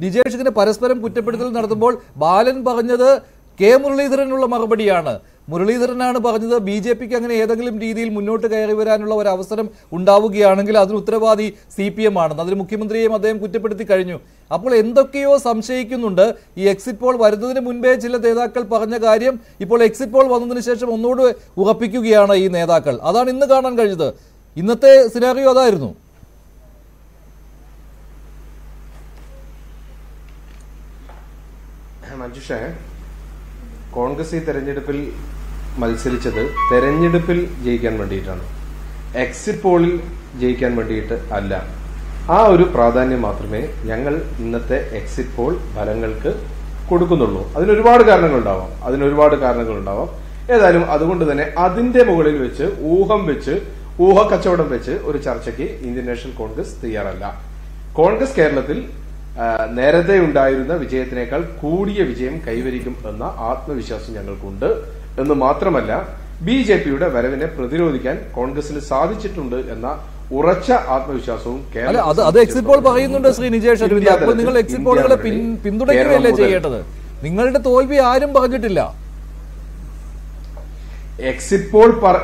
നിജേഷ് ഇങ്ങനെ പരസ്പരം കുറ്റപ്പെടുത്തൽ നടത്തുമ്പോൾ ബാലൻ പറഞ്ഞത് കെ മുരളീധരനുള്ള മറുപടിയാണ് മുരളീധരനാണ് പറഞ്ഞത് ബി ജെ പിക്ക് അങ്ങനെ ഏതെങ്കിലും രീതിയിൽ മുന്നോട്ട് കയറി വരാനുള്ള ഒരു അവസരം ഉണ്ടാവുകയാണെങ്കിൽ അതിന് ഉത്തരവാദി സി പി എം ആണെന്ന് അതിന് മുഖ്യമന്ത്രിയെയും അദ്ദേഹം കുറ്റപ്പെടുത്തി കഴിഞ്ഞു അപ്പോൾ എന്തൊക്കെയോ സംശയിക്കുന്നുണ്ട് ഈ എക്സിറ്റ് പോൾ വരുന്നതിന് മുൻപേ ചില നേതാക്കൾ പറഞ്ഞ കാര്യം ഇപ്പോൾ എക്സിറ്റ് പോൾ വന്നതിന് ശേഷം ഒന്നുകൂടെ ഉറപ്പിക്കുകയാണ് ഈ നേതാക്കൾ അതാണ് ഇന്ന് കാണാൻ കഴിഞ്ഞത് ഇന്നത്തെ സിനാറിയോ അതായിരുന്നു മഞ്ജുഷേ കോൺഗ്രസ് ഈ തെരഞ്ഞെടുപ്പിൽ മത്സരിച്ചത് തെരഞ്ഞെടുപ്പിൽ ജയിക്കാൻ വേണ്ടിയിട്ടാണ് എക്സിറ്റ് പോളിൽ ജയിക്കാൻ വേണ്ടിയിട്ട് അല്ല ആ ഒരു പ്രാധാന്യം മാത്രമേ ഞങ്ങൾ ഇന്നത്തെ എക്സിറ്റ് പോൾ ഫലങ്ങൾക്ക് കൊടുക്കുന്നുള്ളൂ അതിന് ഒരുപാട് കാരണങ്ങളുണ്ടാവാം അതിന് ഒരുപാട് കാരണങ്ങളുണ്ടാവാം ഏതായാലും അതുകൊണ്ട് തന്നെ അതിന്റെ മുകളിൽ വെച്ച് ഊഹം വെച്ച് ഊഹക്കച്ചവടം വെച്ച് ഒരു ചർച്ചയ്ക്ക് ഇന്ത്യൻ നാഷണൽ കോൺഗ്രസ് തയ്യാറല്ല കോൺഗ്രസ് കേരളത്തിൽ ആ, നേരത്തെ ഉണ്ടായിരുന്ന വിജയത്തിനേക്കാൾ കൂടിയ വിജയം കൈവരിക്കും എന്ന ആത്മവിശ്വാസം ഞങ്ങൾക്കുണ്ട് എന്ന് മാത്രമല്ല ബി ജെ പിയുടെ വരവിനെ പ്രതിരോധിക്കാൻ കോൺഗ്രസിന് സാധിച്ചിട്ടുണ്ട് എന്ന ഉറച്ച ആത്മവിശ്വാസവും അല്ല അത് അത് എക്സിറ്റ് പോൾ പറയുന്നുണ്ട് ശ്രീ നിജേഷ് അരവിന്ദ് ഇന്ത്യ അപ്പോൾ നിങ്ങൾ തലത്തിൽ എക്സിറ്റ് ഇന്ത്യ പോളുകളെ മുന്നണി, പിൻ- പിന്തുണയ്ക്കുകയല്ലേ കേരളം മുതൽ ചെയ്യേണ്ടത് നിങ്ങളുടെ തോൽവി ആരും പറഞ്ഞിട്ടില്ല എക്സിറ്റ് പോൾ പറ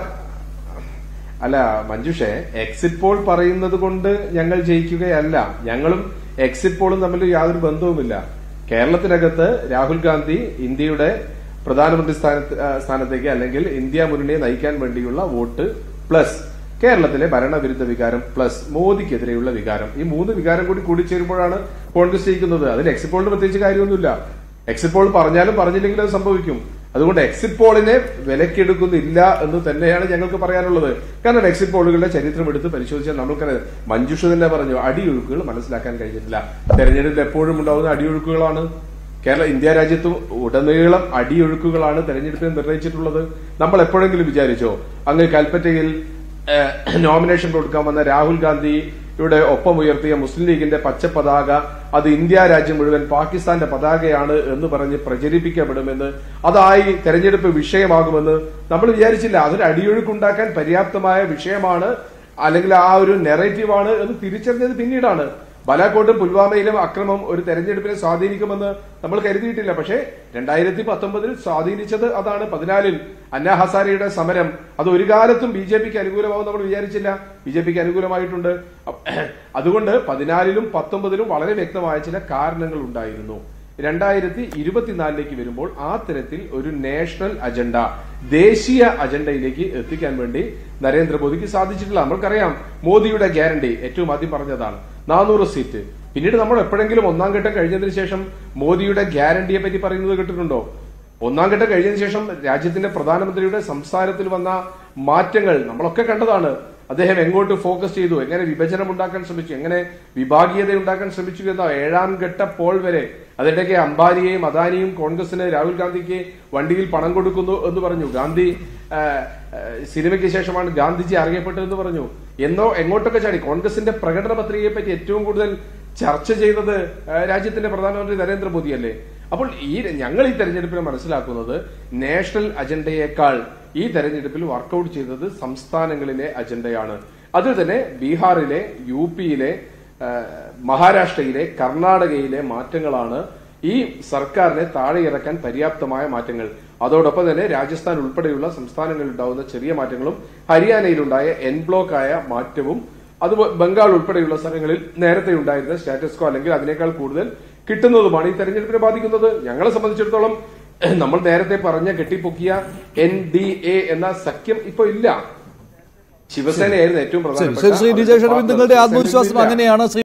അല്ല മഞ്ജുഷേ എക്സിറ്റ് പോൾ പറയുന്നത് കൊണ്ട് ഞങ്ങൾ ജയിക്കുകയല്ല ഞങ്ങളും എക്സിറ്റ് പോളും തമ്മിൽ യാതൊരു ബന്ധവുമില്ല കേരളത്തിനകത്ത് രാഹുൽ ഗാന്ധി ഇന്ത്യയുടെ പ്രധാനമന്ത്രി സ്ഥാനത്ത് ആ, സ്ഥാനത്തേക്ക് അല്ലെങ്കിൽ ഇന്ത്യ മുന്നണിയെ നയിക്കാൻ വേണ്ടിയുള്ള വോട്ട് പ്ലസ് കേരളത്തിലെ ഭരണവിരുദ്ധ വികാരം പ്ലസ് മോദിക്കെതിരെയുള്ള വികാരം ഈ മൂന്ന് വികാരം കൂടി കൂടിച്ചേരുമ്പോഴാണ് കോൺഗ്രസ് ജയിക്കുന്നത് അതിൽ എക്സിറ്റ് പോളിന് പ്രത്യേകിച്ച് കാര്യമൊന്നുമില്ല എക്സിറ്റ് പോൾ പറഞ്ഞാലും പറഞ്ഞില്ലെങ്കിലും അത് സംഭവിക്കും അതുകൊണ്ട് എക്സിറ്റ് പോളിനെ വിലക്കെടുക്കുന്നില്ല എന്ന് തന്നെയാണ് ഞങ്ങൾക്ക് പറയാനുള്ളത് കാരണം എക്സിറ്റ് പോളുകളുടെ ചരിത്രം എടുത്ത് പരിശോധിച്ചാൽ നമ്മൾക്കറിയാം മഞ്ജുഷ തന്നെ പറഞ്ഞു അടിയൊഴുക്കുകൾ മനസ്സിലാക്കാൻ കഴിഞ്ഞിട്ടില്ല തെരഞ്ഞെടുപ്പിൽ എപ്പോഴും ഉണ്ടാവുന്ന അടിയൊഴുക്കുകളാണ് കേരള ഇന്ത്യ രാജ്യത്തും ഉടനീളം അടിയൊഴുക്കുകളാണ് തെരഞ്ഞെടുപ്പിൽ നിർണയിച്ചിട്ടുള്ളത് നമ്മൾ എപ്പോഴെങ്കിലും വിചാരിച്ചോ അങ്ങ് കൽപ്പറ്റയിൽ ഏഹ്, നോമിനേഷൻ കൊടുക്കാൻ വന്ന രാഹുൽ ഗാന്ധിയുടെ ഒപ്പം ഉയർത്തിയ മുസ്ലിം ലീഗിന്റെ പച്ച പതാക അത് ഇന്ത്യ രാജ്യം മുഴുവൻ പാകിസ്ഥാന്റെ പതാകയാണ് എന്ന് പറഞ്ഞ് പ്രചരിപ്പിക്കപ്പെടുമെന്ന് അതായി തെരഞ്ഞെടുപ്പ് വിഷയമാകുമെന്ന് നമ്മൾ വിചാരിച്ചില്ല അതൊരു അടിയൊഴുക്കുണ്ടാക്കാൻ പര്യാപ്തമായ വിഷയമാണ് അല്ലെങ്കിൽ ആ ഒരു നെറേറ്റീവാണ് എന്ന് തിരിച്ചറിഞ്ഞത് പിന്നീടാണ് ബാലാക്കോട്ടും പുൽവാമയിലും അക്രമം ഒരു തെരഞ്ഞെടുപ്പിനെ സ്വാധീനിക്കുമെന്ന് നമ്മൾ കരുതിയിട്ടില്ല പക്ഷേ രണ്ടായിരത്തി പത്തൊമ്പതിൽ സ്വാധീനിച്ചത് അതാണ് പതിനാലിൽ അന്ന ഹസാരിയുടെ സമരം അത് ഒരു കാലത്തും ബി ജെ പിക്ക് അനുകൂലമാവും നമ്മൾ വിചാരിച്ചില്ല ബി ജെ പിക്ക് അനുകൂലമായിട്ടുണ്ട് അപ്പ- അതുകൊണ്ട് പതിനാലിലും പത്തൊമ്പതിലും വളരെ വ്യക്തമായ ചില കാരണങ്ങൾ ഉണ്ടായിരുന്നു രണ്ടായിരത്തി ഇരുപത്തിനാലിലേക്ക് വരുമ്പോൾ ആ തരത്തിൽ ഒരു നാഷണൽ അജണ്ട ദേശീയ അജണ്ടയിലേക്ക് എത്തിക്കാൻ വേണ്ടി നരേന്ദ്രമോദിക്ക് സാധിച്ചിട്ടില്ല നമ്മൾക്കറിയാം മോദിയുടെ ഗ്യാരണ്ടി ഏറ്റവും ആദ്യം പറഞ്ഞതാണ് നാനൂറ് സീറ്റ് പിന്നീട് നമ്മൾ എപ്പോഴെങ്കിലും ഒന്നാം ഘട്ടം കഴിഞ്ഞതിന് ശേഷം മോദിയുടെ ഗ്യാരണ്ടിയെ പറ്റി പറയുന്നത് കേട്ടിട്ടുണ്ടോ ഒന്നാം ഘട്ടം കഴിഞ്ഞതിന് ശേഷം രാജ്യത്തിന്റെ പ്രധാനമന്ത്രിയുടെ സംസാരത്തിൽ വന്ന മാറ്റങ്ങൾ നമ്മളൊക്കെ കണ്ടതാണ് അദ്ദേഹം എങ്ങോട്ട് ഫോക്കസ് ചെയ്തു എങ്ങനെ വിഭജനം ഉണ്ടാക്കാൻ ശ്രമിച്ചു എങ്ങനെ വിഭാഗീയത ഉണ്ടാക്കാൻ ശ്രമിച്ചു എന്ന ഏഴാം ഘട്ട പോൾ വരെ അതിനിടയ്ക്ക് അംബാനിയെയും അദാനിയും കോൺഗ്രസിന് രാഹുൽ ഗാന്ധിക്ക് വണ്ടിയിൽ പണം കൊടുക്കുന്നു എന്ന് പറഞ്ഞു ഗാന്ധി ആ, ആ, സിനിമയ്ക്ക് ശേഷമാണ് ഗാന്ധിജി അറിയപ്പെട്ടതെന്ന് പറഞ്ഞു എന്നോ എങ്ങോട്ടൊക്കെ ചാടി കോൺഗ്രസിന്റെ പ്രകടന പത്രികയെ പറ്റി ഏറ്റവും കൂടുതൽ ചർച്ച ചെയ്തത് ആ, രാജ്യത്തിന്റെ പ്രധാനമന്ത്രി നരേന്ദ്രമോദിയല്ലേ അപ്പോൾ ഈ ഞങ്ങൾ ഈ തെരഞ്ഞെടുപ്പിൽ മനസ്സിലാക്കുന്നത് നാഷണൽ അജണ്ടയേക്കാൾ ഈ തെരഞ്ഞെടുപ്പിൽ വർക്കൗട്ട് ചെയ്തത് സംസ്ഥാനങ്ങളിലെ അജണ്ടയാണ് അതിൽ തന്നെ ബീഹാറിലെ യു പിയിലെ മഹാരാഷ്ട്രയിലെ കർണാടകയിലെ മാറ്റങ്ങളാണ് ഈ സർക്കാരിനെ താഴെ ഇറക്കാൻ പര്യാപ്തമായ മാറ്റങ്ങൾ അതോടൊപ്പം തന്നെ രാജസ്ഥാൻ ഉൾപ്പെടെയുള്ള സംസ്ഥാനങ്ങളിൽ ഉണ്ടാവുന്ന ചെറിയ മാറ്റങ്ങളും ഹരിയാനയിലുണ്ടായ എൻ ബ്ലോക്ക് ആയ മാറ്റവും അത് ബംഗാൾ ഉൾപ്പെടെയുള്ള സ്ഥലങ്ങളിൽ നേരത്തെ ഉണ്ടായിരുന്ന സ്റ്റാറ്റസ്കോ അല്ലെങ്കിൽ അതിനേക്കാൾ കൂടുതൽ കിട്ടുന്നതുമാണ് ഈ തെരഞ്ഞെടുപ്പിനെ ബാധിക്കുന്നത് ഞങ്ങളെ സംബന്ധിച്ചിടത്തോളം നമ്മൾ നേരത്തെ പറഞ്ഞ കെട്ടിപ്പൊക്കിയ എൻ ഡി എ എന്ന സഖ്യം ഇപ്പൊ ഇല്ല ശിവസേനയായിരുന്നു ഏറ്റവും ശരി പ്രധാനപ്പെട്ട ശ്രീ നിജേഷ് അരവിന്ദ് നിങ്ങളുടെ പാർട്ണർ. ആത്മവിശ്വാസം ഇല്ല. അങ്ങനെയാണ് ശ്രീ